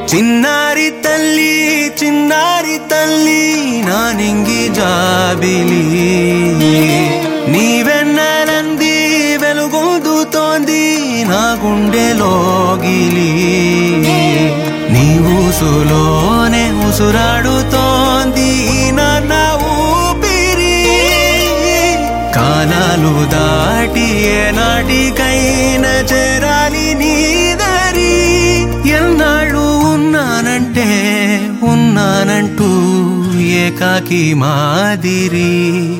చిన్నారి తల్లి చిన్నారి తల్లి నా నింగి జాబిలి నీవెన్నెలంది వెలుగొందుతోంది నా గుండెలోగిలి నీ ఊసులోనే ఉసురాడుతోంది నా ఊపిరి కాలాలు దాటి ఏనాటికైనా చేరాలి నీ దరి ఎన్నాళ్ళు ఉన్నానంటే ఉన్నానంటూ ఏకాకి మాదిరి